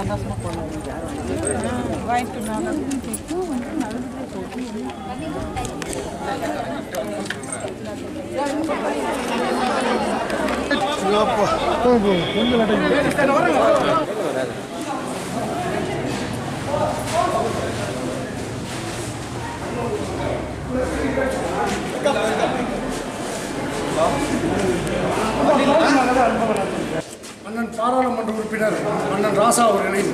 சந்தோஷமாக கொண்டு வாங்கிட்டு அண்ணன் பாராளுமன்ற உறுப்பினர் அண்ணன் ராசா அவர்களின்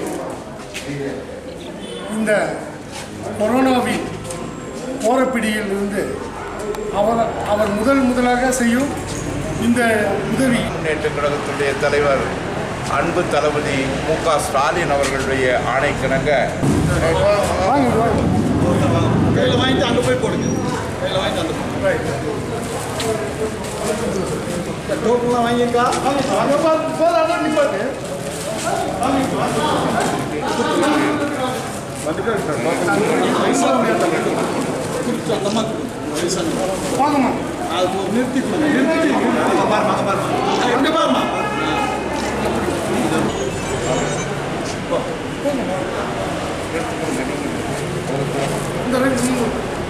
இந்த கொரோனாவின் போரப்பிடியில் இருந்து அவர் அவர் முதல் முதலாக செய்யும் இந்த உதவி முன்னேற்ற கழகத்துடைய தலைவர் அன்பு தளபதி மு க ஸ்டாலின் அவர்களுடைய ஆணைக்கிணங்க கையில் வாங்கிட்டு அங்கே போய் போடுங்க கையில் வாங்கிட்டு அந்த டோக்கன்லாம் வாங்கியிருக்கா அங்கே பார்த்து போதாடா நிப்பாட்டு குறிச்சு அந்த அம்மா வயசான வாங்கம்மா அது நிறுத்தி கொடுங்க நிறுத்தி அங்கே பாருமா அங்கே பாருமா அங்கே பாருமா இந்த ரெண்டு மூணு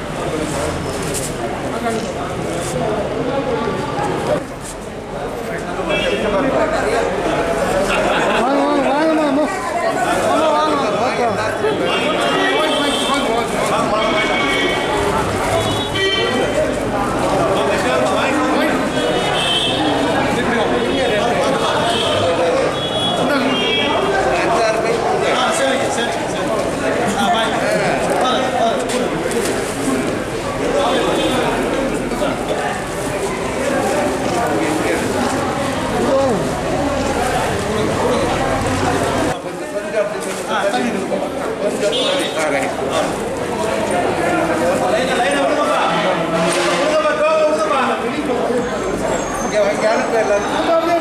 ஆ சரிங்க சரிங்க சரி ஆ வாங்க வாங்க வாங்க கொஞ்சம்